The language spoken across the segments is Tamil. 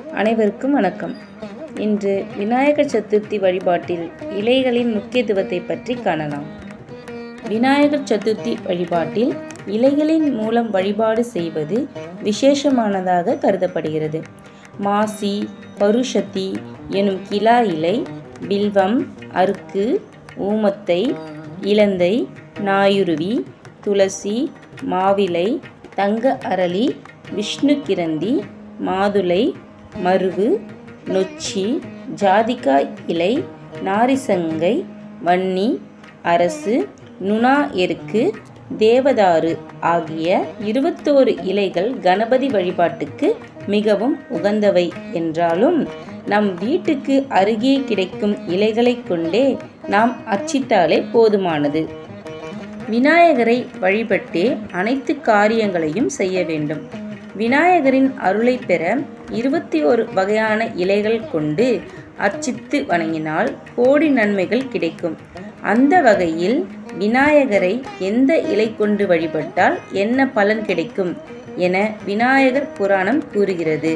அனைவருக்கும் வணக்கம் இன்று விநாயகர் சதுர்த்தி வழிபாட்டில் இலைகளின் முக்கியத்துவத்தை பற்றி காணலாம் விநாயகர் சதுர்த்தி வழிபாட்டில் இலைகளின் மூலம் வழிபாடு செய்வது விசேஷமானதாக கருதப்படுகிறது மாசி பருஷத்தி எனும் கிலா இலை பில்வம் அருக்கு ஊமத்தை இலந்தை நாயுருவி துளசி மாவிலை தங்க அரளி விஷ்ணு கிரந்தி மாதுளை மருவு நொச்சி ஜாதிக்காய் இலை நாரிசங்கை வன்னி அரசு நுணா எருக்கு தேவதாரு ஆகிய இருபத்தோரு இலைகள் கணபதி வழிபாட்டுக்கு மிகவும் உகந்தவை என்றாலும் நம் வீட்டுக்கு அருகே கிடைக்கும் இலைகளைக் கொண்டே நாம் அச்சிட்டாலே போதுமானது விநாயகரை வழிபட்டே அனைத்து காரியங்களையும் செய்ய வேண்டும் விநாயகரின் அருளை பெற இருபத்தி ஒரு வகையான இலைகள் கொண்டு அர்ச்சித்து வணங்கினால் கோடி நன்மைகள் கிடைக்கும் அந்த வகையில் விநாயகரை எந்த இலை கொண்டு வழிபட்டால் என்ன பலன் கிடைக்கும் என விநாயகர் புராணம் கூறுகிறது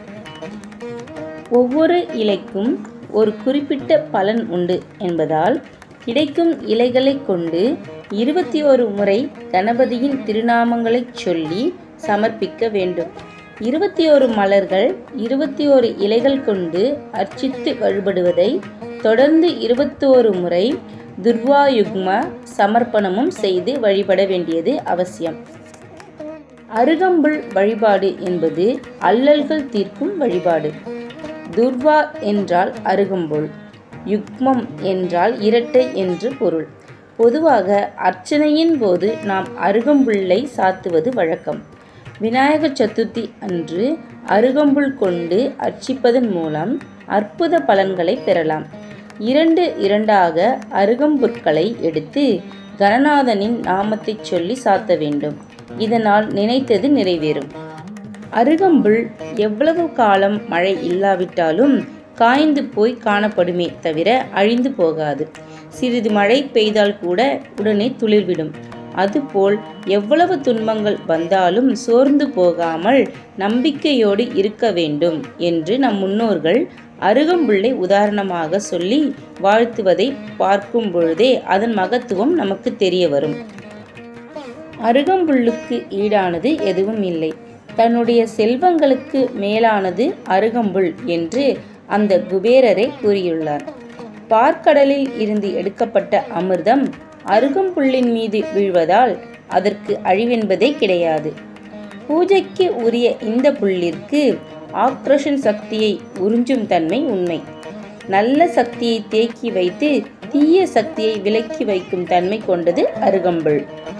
ஒவ்வொரு இலைக்கும் ஒரு குறிப்பிட்ட பலன் உண்டு என்பதால் கிடைக்கும் இலைகளைக் கொண்டு இருபத்தி ஒரு முறை கணபதியின் திருநாமங்களைச் சொல்லி சமர்ப்பிக்க வேண்டும் இருபத்தி ஒரு மலர்கள் இருபத்தி ஒரு இலைகள் கொண்டு அர்ச்சித்து வழிபடுவதை தொடர்ந்து இருபத்தோரு முறை துர்வாயுக்ம சமர்ப்பணமும் செய்து வழிபட வேண்டியது அவசியம் அருகம்புல் வழிபாடு என்பது அல்லல்கள் தீர்க்கும் வழிபாடு துர்வா என்றால் அருகம்புல் யுக்மம் என்றால் இரட்டை என்று பொருள் பொதுவாக அர்ச்சனையின் போது நாம் அருகம்புல்லை சாத்துவது வழக்கம் விநாயகர் சதுர்த்தி அன்று அருகம்புல் கொண்டு அர்ச்சிப்பதன் மூலம் அற்புத பலன்களை பெறலாம் இரண்டு இரண்டாக அருகம்புற்களை எடுத்து கணநாதனின் நாமத்தைச் சொல்லி சாத்த வேண்டும் இதனால் நினைத்தது நிறைவேறும் அருகம்புல் எவ்வளவு காலம் மழை இல்லாவிட்டாலும் காய்ந்து போய் காணப்படுமே தவிர அழிந்து போகாது சிறிது மழை பெய்தால் கூட உடனே துளிர்விடும் அதுபோல் எவ்வளவு துன்பங்கள் வந்தாலும் சோர்ந்து போகாமல் நம்பிக்கையோடு இருக்க வேண்டும் என்று நம் முன்னோர்கள் அருகம்புல்லை உதாரணமாக சொல்லி வாழ்த்துவதை பார்க்கும் பொழுதே அதன் மகத்துவம் நமக்கு தெரிய வரும் அருகம்புல்லுக்கு ஈடானது எதுவும் இல்லை தன்னுடைய செல்வங்களுக்கு மேலானது அருகம்புல் என்று அந்த குபேரரை கூறியுள்ளார் பார்க்கடலில் இருந்து எடுக்கப்பட்ட அமிர்தம் அருகம்புல்லின் மீது வீழ்வதால் அதற்கு அழிவென்பதே கிடையாது பூஜைக்கு உரிய இந்த புல்லிற்கு ஆக்ரோஷன் சக்தியை உறிஞ்சும் தன்மை உண்மை நல்ல சக்தியை தேக்கி வைத்து தீய சக்தியை விலக்கி வைக்கும் தன்மை கொண்டது அருகம்புல்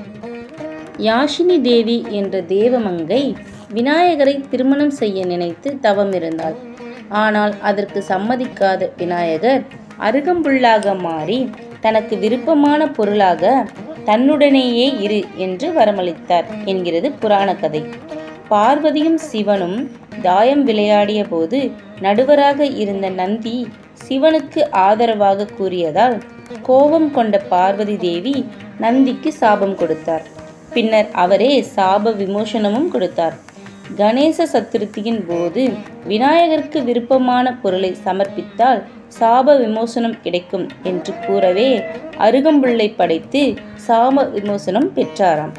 யாஷினி தேவி என்ற தேவமங்கை விநாயகரை திருமணம் செய்ய நினைத்து தவமிருந்தாள் ஆனால் அதற்கு சம்மதிக்காத விநாயகர் அருகம்புல்லாக மாறி தனக்கு விருப்பமான பொருளாக தன்னுடனேயே இரு என்று வரமளித்தார் என்கிறது புராண கதை பார்வதியும் சிவனும் தாயம் விளையாடிய போது நடுவராக இருந்த நந்தி சிவனுக்கு ஆதரவாக கூறியதால் கோபம் கொண்ட பார்வதி தேவி நந்திக்கு சாபம் கொடுத்தார் பின்னர் அவரே சாப விமோசனமும் கொடுத்தார் கணேச சதுர்த்தியின் போது விநாயகருக்கு விருப்பமான பொருளை சமர்ப்பித்தால் சாப விமோசனம் கிடைக்கும் என்று கூறவே அருகம்புல்லை படைத்து சாப விமோசனம் பெற்றாராம்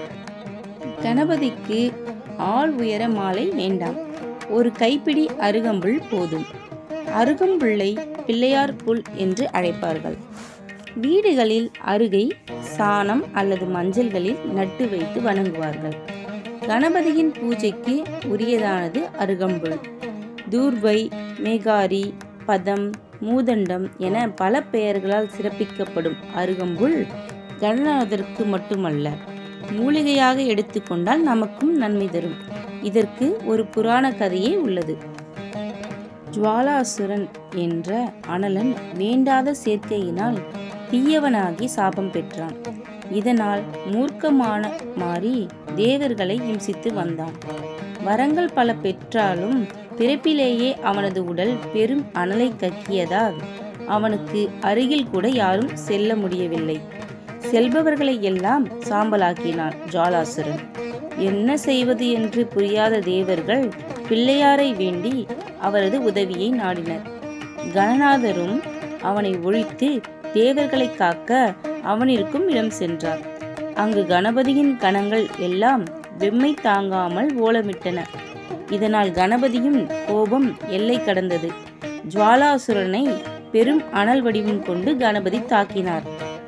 கணபதிக்கு ஆள் உயர மாலை வேண்டாம் ஒரு கைப்பிடி அருகம்புல் போதும் அருகம்புல்லை பிள்ளையார் புல் என்று அழைப்பார்கள் வீடுகளில் அருகை சாணம் அல்லது மஞ்சள்களில் நட்டு வைத்து வணங்குவார்கள் கணபதியின் பூஜைக்கு உரியதானது அருகம்புல் தூர்வை மேகாரி பதம் மூதண்டம் என பல பெயர்களால் சிறப்பிக்கப்படும் அருகம்புல் கணநாதருக்கு மட்டுமல்ல மூலிகையாக எடுத்துக்கொண்டால் நமக்கும் நன்மை தரும் இதற்கு ஒரு புராண கதையே உள்ளது ஜுவாலாசுரன் என்ற அனலன் வேண்டாத சேர்க்கையினால் தீயவனாகி சாபம் பெற்றான் இதனால் மூர்க்கமான மாறி தேவர்களை இம்சித்து வந்தான் வரங்கள் பல பெற்றாலும் பிறப்பிலேயே அவனது உடல் பெரும் அனலை கக்கியதால் அவனுக்கு அருகில் கூட யாரும் செல்ல முடியவில்லை செல்பவர்களை எல்லாம் சாம்பலாக்கினான் ஜாலாசுரன் என்ன செய்வது என்று புரியாத தேவர்கள் பிள்ளையாரை வேண்டி அவரது உதவியை நாடினர் கணநாதரும் அவனை ஒழித்து தேவர்களை காக்க அவனிருக்கும் இடம் சென்றார் அங்கு கணபதியின் கணங்கள் எல்லாம் வெம்மை தாங்காமல் ஓலமிட்டன இதனால் கணபதியும் கோபம் எல்லை கடந்தது ஜுவாலாசுரனை பெரும் அனல் வடிவம் கொண்டு கணபதி தாக்கினார்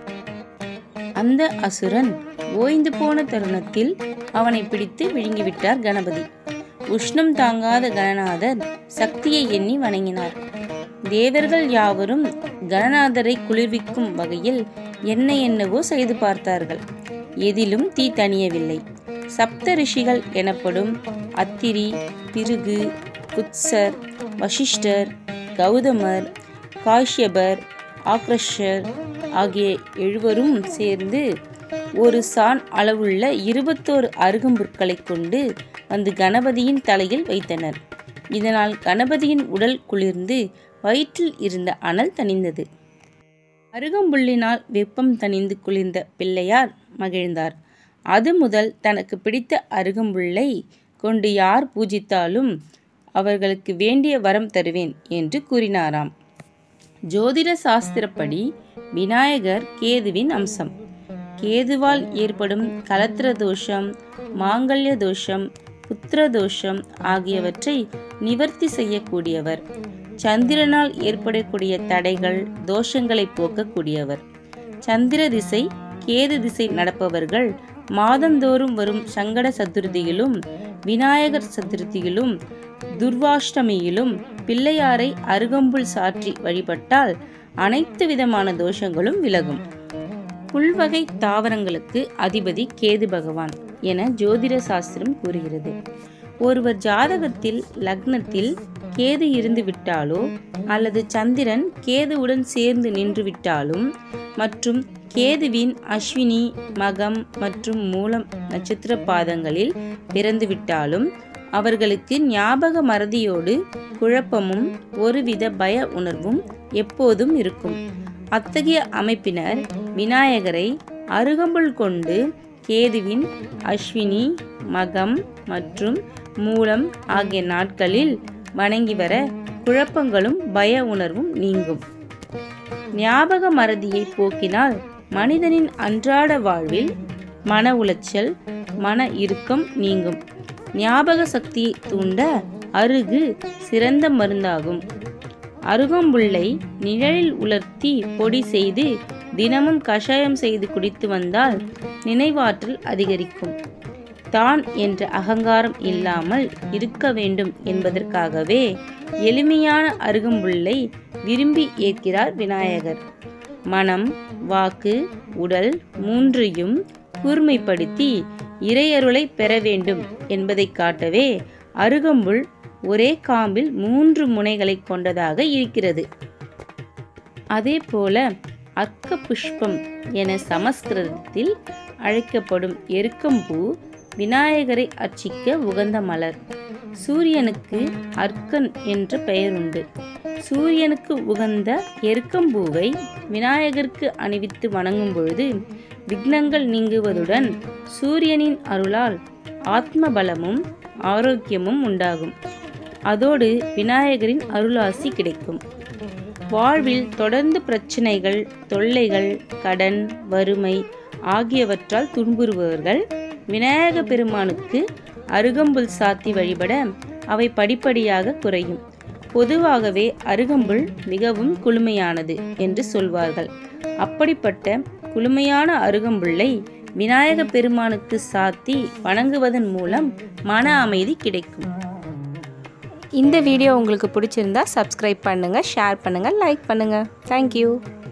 அந்த அசுரன் ஓய்ந்து போன தருணத்தில் அவனை பிடித்து விழுங்கிவிட்டார் கணபதி உஷ்ணம் தாங்காத கணநாதர் சக்தியை எண்ணி வணங்கினார் தேவர்கள் யாவரும் கணநாதரை குளிர்விக்கும் வகையில் என்ன என்னவோ செய்து பார்த்தார்கள் எதிலும் தீ தணியவில்லை சப்த ரிஷிகள் எனப்படும் அத்திரி பிருகு குத்சர் வசிஷ்டர் கௌதமர் காஷ்யபர் ஆக்ரஷர் ஆகிய எழுவரும் சேர்ந்து ஒரு சான் அளவுள்ள இருபத்தோரு அருகம்புற்களை கொண்டு வந்து கணபதியின் தலையில் வைத்தனர் இதனால் கணபதியின் உடல் குளிர்ந்து வயிற்றில் இருந்த அனல் தணிந்தது அருகம்புல்லினால் வெப்பம் தணிந்து குளிர்ந்த பிள்ளையார் மகிழ்ந்தார் அது முதல் தனக்கு பிடித்த அருகம்புல்லை கொண்டு யார் பூஜித்தாலும் அவர்களுக்கு வேண்டிய வரம் தருவேன் என்று கூறினாராம் ஜோதிட சாஸ்திரப்படி விநாயகர் கேதுவின் அம்சம் கேதுவால் ஏற்படும் கலத்திர தோஷம் மாங்கல்ய தோஷம் புத்திர தோஷம் ஆகியவற்றை நிவர்த்தி செய்யக்கூடியவர் சந்திரனால் ஏற்படக்கூடிய தடைகள் தோஷங்களை போக்கக்கூடியவர் சந்திர திசை கேது திசை நடப்பவர்கள் மாதந்தோறும் வரும் சங்கட சதுர்த்தியிலும் விநாயகர் சதுர்த்தியிலும் துர்வாஷ்டமியிலும் பிள்ளையாரை அருகம்புல் சாற்றி வழிபட்டால் அனைத்து விதமான தோஷங்களும் விலகும் புல்வகை தாவரங்களுக்கு அதிபதி கேது பகவான் என ஜோதிட சாஸ்திரம் கூறுகிறது ஒருவர் ஜாதகத்தில் லக்னத்தில் கேது இருந்து விட்டாலோ அல்லது சந்திரன் கேதுவுடன் சேர்ந்து நின்று விட்டாலும் மற்றும் கேதுவின் அஸ்வினி மகம் மற்றும் மூலம் நட்சத்திர பாதங்களில் பிறந்து விட்டாலும் அவர்களுக்கு ஞாபக மறதியோடு குழப்பமும் ஒருவித பய உணர்வும் எப்போதும் இருக்கும் அத்தகைய அமைப்பினர் விநாயகரை அருகம்புல் கொண்டு கேதுவின் அஸ்வினி மகம் மற்றும் மூலம் ஆகிய நாட்களில் வணங்கி வர குழப்பங்களும் பய உணர்வும் நீங்கும் ஞாபக மறதியை போக்கினால் மனிதனின் அன்றாட வாழ்வில் மன உளைச்சல் மன இறுக்கம் நீங்கும் ஞாபக சக்தியை தூண்ட அருகு சிறந்த மருந்தாகும் அருகம்புல்லை நிழலில் உலர்த்தி பொடி செய்து தினமும் கஷாயம் செய்து குடித்து வந்தால் நினைவாற்றல் அதிகரிக்கும் தான் என்ற அகங்காரம் இல்லாமல் இருக்க வேண்டும் என்பதற்காகவே எளிமையான அருகம்புல்லை விரும்பி ஏற்கிறார் விநாயகர் மனம் வாக்கு உடல் மூன்றையும் கூர்மைப்படுத்தி இறையருளை பெற வேண்டும் என்பதை காட்டவே அருகம்புல் ஒரே காம்பில் மூன்று முனைகளை கொண்டதாக இருக்கிறது அதே போல அர்க்க புஷ்பம் என சமஸ்கிருதத்தில் அழைக்கப்படும் எருக்கம்பூ விநாயகரை அர்ச்சிக்க உகந்த மலர் சூரியனுக்கு அர்க்கன் என்ற பெயர் உண்டு சூரியனுக்கு உகந்த எருக்கம்பூவை விநாயகருக்கு அணிவித்து வணங்கும் பொழுது விக்னங்கள் நீங்குவதுடன் சூரியனின் அருளால் ஆத்ம பலமும் ஆரோக்கியமும் உண்டாகும் அதோடு விநாயகரின் அருளாசி கிடைக்கும் வாழ்வில் தொடர்ந்து பிரச்சனைகள் தொல்லைகள் கடன் வறுமை ஆகியவற்றால் துன்புறுபவர்கள் விநாயக பெருமானுக்கு அருகம்புல் சாத்தி வழிபட அவை படிப்படியாக குறையும் பொதுவாகவே அருகம்புல் மிகவும் குளுமையானது என்று சொல்வார்கள் அப்படிப்பட்ட குளுமையான அருகம்புல்லை விநாயக பெருமானுக்கு சாத்தி வணங்குவதன் மூலம் மன அமைதி கிடைக்கும் இந்த வீடியோ உங்களுக்கு பிடிச்சிருந்தா சப்ஸ்கிரைப் பண்ணுங்கள் ஷேர் பண்ணுங்கள் லைக் பண்ணுங்கள் தேங்க்யூ